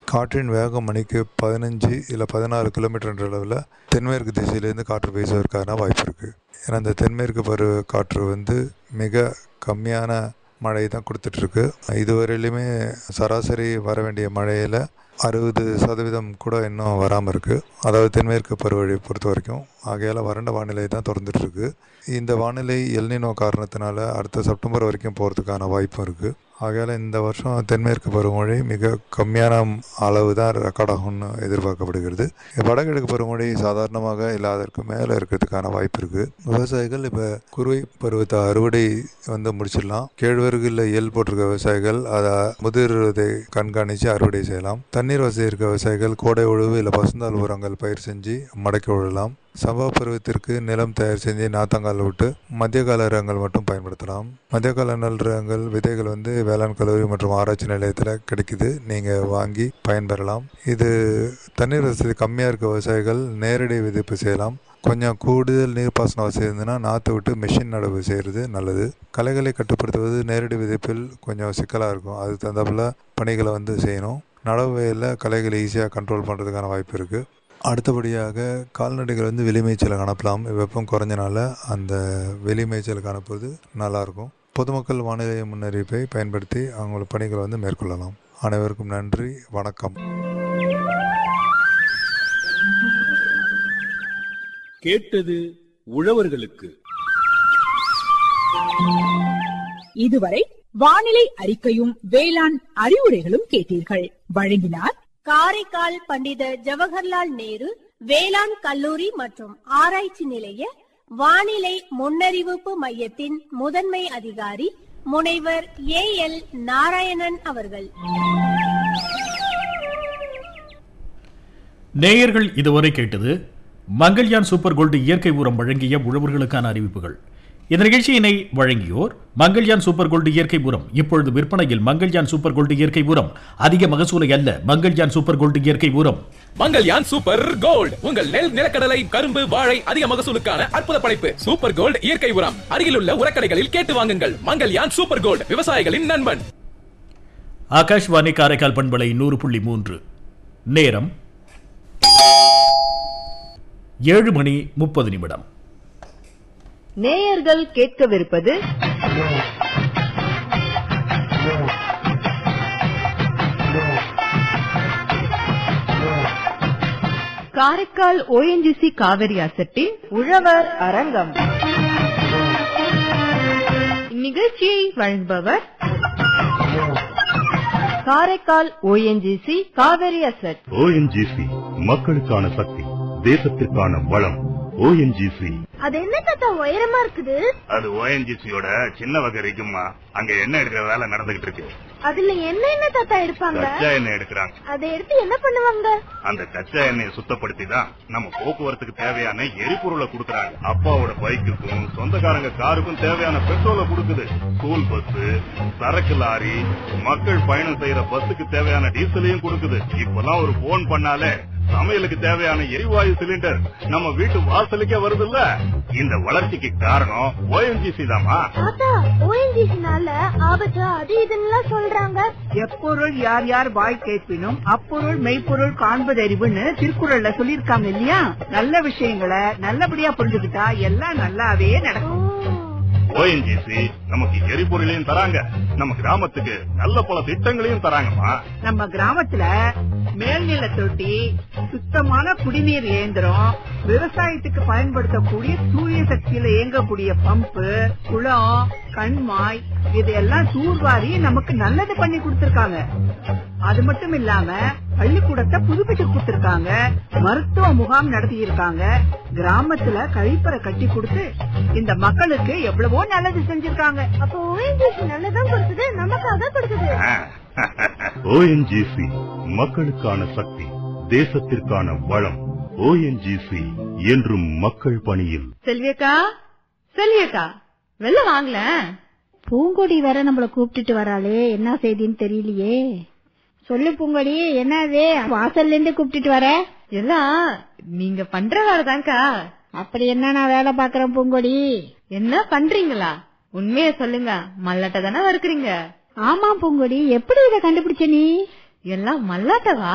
காற்றின் வேகம் மணிக்கு பதினஞ்சு இல்லை பதினாறு கிலோமீட்டர் அளவில் தென்மேற்கு திசையிலேருந்து காற்று வீசுவதற்கான வாய்ப்பு இருக்குது ஏன்னா இந்த தென்மேற்கு பருவ காற்று வந்து மிக கம்மியான மழை தான் கொடுத்துட்ருக்கு இதுவரையிலுமே சராசரி வர வேண்டிய மழையில் அறுபது சதவீதம் கூட இன்னும் வராமல் இருக்குது அதாவது தென்மேற்கு பருவழி பொறுத்த வரைக்கும் ஆகையால் வறண்ட வானிலை தான் திறந்துட்டுருக்கு இந்த வானிலை எல்னினோ காரணத்தினால அடுத்த செப்டம்பர் வரைக்கும் போகிறதுக்கான வாய்ப்பும் இருக்குது ஆகையால் இந்த வருஷம் தென்மேற்கு பருவமழை மிக கம்மியான அளவு தான் ரெக்கார்ட் ஆகும்னு எதிர்பார்க்கப்படுகிறது வடகிழக்கு பருவமழை சாதாரணமாக இல்லாததற்கு மேலே இருக்கிறதுக்கான வாய்ப்பு இருக்குது விவசாயிகள் இப்போ குறுவை பருவத்தை அறுவடை வந்து முடிச்சிடலாம் கேழ்வரகுல எல் போட்டிருக்க விவசாயிகள் அதை முதிர்வதை கண்காணித்து அறுவடை செய்யலாம் தண்ணீர் வசதி இருக்க விவசாயிகள் கோடை உழவு இல்லை பசுந்தாள் உரங்கள் பயிர் செஞ்சு மடக்கி விடலாம் சம்பா பருவத்திற்கு நிலம் தயார் செஞ்சு நாத்தங்கால் விட்டு மத்திய கால ரகங்கள் மட்டும் பயன்படுத்தலாம் மத்திய கால நெல் ரகங்கள் விதைகள் வந்து வேளாண் கல்லூரி மற்றும் ஆராய்ச்சி நிலையத்தில் கிடைக்குது நீங்கள் வாங்கி பயன்பெறலாம் இது தண்ணீர் வசதி கம்மியாக இருக்க விவசாயிகள் நேரடி விதைப்பு செய்யலாம் கொஞ்சம் கூடுதல் நீர்ப்பாசன வசதி இருந்ததுன்னா நாற்று விட்டு மிஷின் நடவு செய்கிறது நல்லது களைகளை கட்டுப்படுத்துவது நேரடி விதைப்பில் கொஞ்சம் சிக்கலாக இருக்கும் அதுக்கு தகுந்தாப்புல பணிகளை வந்து செய்யணும் நடவு வயலில் களைகளை ஈஸியாக கண்ட்ரோல் பண்ணுறதுக்கான வாய்ப்பு இருக்குது அடுத்தபடியாக கால்நடைகள் வந்து வெளிமேய்ச்சலுக்கு அனுப்பலாம் வெப்பம் குறைஞ்சனால அந்த வெளிமேய்ச்சலுக்கு அனுப்புவது நல்லாயிருக்கும் பொதுமக்கள் வானிலை முன்னறிவிப்பை பயன்படுத்தி அவங்களோட பணிகளை வந்து மேற்கொள்ளலாம் அனைவருக்கும் நன்றி வணக்கம் கேட்டது உழவர்களுக்கு இதுவரை வானிலை அறிக்கையும் வேளாண் அறிவுரைகளும் கேட்டீர்கள் வழங்கினார் காரைக்கால் பண்டித ஜவஹர்லால் நேரு வேளாண் கல்லூரி மற்றும் ஆராய்ச்சி நிலைய வானிலை முன்னறிவிப்பு மையத்தின் முதன்மை அதிகாரி முனைவர் ஏ எல் நாராயணன் அவர்கள் நேயர்கள் இதுவரை கேட்டது மங்கள்யான் சூப்பர் கோல்டு இயற்கை உரம் வழங்கிய உழவர்களுக்கான அறிவிப்புகள் இந்த நிகழ்ச்சியினை வழங்கியோர் மங்கள்யான் சூப்பர் கோல்டு இயற்கை உரம் இப்பொழுது விற்பனையில் மங்கள்யான் சூப்பர் கோல்டு இயற்கை உரம் அதிக மகசூலை அல்ல மங்கள்யான் சூப்பர் கோல்டு இயற்கை உரம் மங்கல்யான் சூப்பர் கோல்ட் உங்கள் நெல் நிலக்கடலை கரும்பு வாழை அதிக மகசூலுக்கான அற்புத படைப்பு சூப்பர் கோல்ட் இயற்கை உரம் அருகிலுள்ள உரக்கடைகளில் கேட்டு வாங்குங்கள் மங்கல்யான் சூப்பர் கோல்ட் விவசாயிகளின் நண்பன் ஆகாஷ்வாணி காரைக்கால் பண்பலை நூறு புள்ளி மூன்று நேரம் ஏழு மணி முப்பது நிமிடம் நேயர்கள் கேட்கவிருப்பது காரைக்கால் ஓஎன்ஜிசி காவிரி அசட்டின் உழவர் அரங்கம் இந்நிகழ்ச்சியை வழங்குபவர் Karaikal ONGC Cauvery asset ONGC மக்களுக்கான சக்தி தேசத்திற்கான வளம் ஓஎன்ஜிசி அது என்ன தாத்தா உயரமா இருக்குது அது ஓஎன்ஜிசியோட சின்ன வகை இருக்குமா அங்க எண்ணெய் எடுக்கிற வேலை நடந்துகிட்டு இருக்கு அதுல என்ன என்ன தாத்தா எடுப்பாங்க கச்சா எண்ணெய் எடுக்கிறாங்க அதை எடுத்து என்ன பண்ணுவாங்க அந்த கச்சா எண்ணெயை சுத்தப்படுத்தி தான் நம்ம போக்குவரத்துக்கு தேவையான எரிபொருளை கொடுக்கறாங்க அப்பாவோட பைக்குக்கும் சொந்தக்காரங்க காருக்கும் தேவையான பெட்ரோலை கொடுக்குது ஸ்கூல் பஸ் சரக்கு லாரி மக்கள் பயணம் செய்யற பஸ்ஸுக்கு தேவையான டீசலையும் கொடுக்குது இப்பெல்லாம் ஒரு போன் பண்ணாலே சமையலுக்கு தேவையான எரிவாயு சிலிண்டர் நம்ம வீட்டு வாசலுக்கே வருதுல்ல இந்த வளர்ச்சிக்கு காரணம் ஓஎன்ஜிசி தாமா தாத்தா ஓஎன்ஜிசினால ஆபத்து அது இதுன்னு சொல்றாங்க எப்பொருள் யார் யார் வாய் கேட்பினும் அப்பொருள் மெய்ப்பொருள் காண்பதறிவுன்னு திருக்குறள்ல சொல்லியிருக்காங்க இல்லையா நல்ல விஷயங்களை நல்லபடியா புரிஞ்சுக்கிட்டா எல்லாம் நல்லாவே நடக்கும் ஓஎன்ஜிசி நமக்கு எரிபொருளையும் தராங்க நம்ம கிராமத்துக்கு நல்ல பல திட்டங்களையும் தராங்கம்மா நம்ம கிராமத்துல மேல்நில தொட்டி சுத்தமான குடிநீர் இயந்திரம் விவசாயத்துக்கு பயன்படுத்தக்கூடிய சூரிய சக்தியில இயங்கக்கூடிய பம்பு குளம் கண்மாய் இதையெல்லாம் தூர்வாரி நமக்கு நல்லது பண்ணி கொடுத்திருக்காங்க அது மட்டும் இல்லாம பள்ளிக்கூடத்தை புதுப்பிச்சு கொடுத்திருக்காங்க மருத்துவ முகாம் நடத்தி இருக்காங்க கிராமத்துல கழிப்பறை கட்டி கொடுத்து இந்த மக்களுக்கு எவ்வளவோ நல்லது செஞ்சிருக்காங்க அப்ப ஓஎன்ஜிசி நல்லதான் கொடுக்குது நமக்காக கொடுக்குது ஓஎன்ஜிசி மக்களுக்கான சக்தி தேசத்திற்கான வளம் ஓஎன்ஜிசி என்றும் மக்கள் பணியில் செல்வியக்கா செல்வியக்கா வெளில வாங்கல பூங்கொடி வேற நம்மள கூப்பிட்டுட்டு வராளே என்ன செய்தின்னு தெரியலையே சொல்லு பூங்கொடி என்னது வாசல்ல இருந்து கூப்பிட்டுட்டு வர எல்லாம் நீங்க பண்ற வேலைதான்க்கா அப்படி என்ன நான் வேலை பாக்குறேன் பூங்கொடி என்ன பண்றீங்களா உண்மைய சொல்லுங்க மல்லாட்ட தானே வறுக்குறீங்க ஆமா பூங்கொடி எப்படி இதை கண்டுபிடிச்ச நீ எல்லாம் மல்லாட்டவா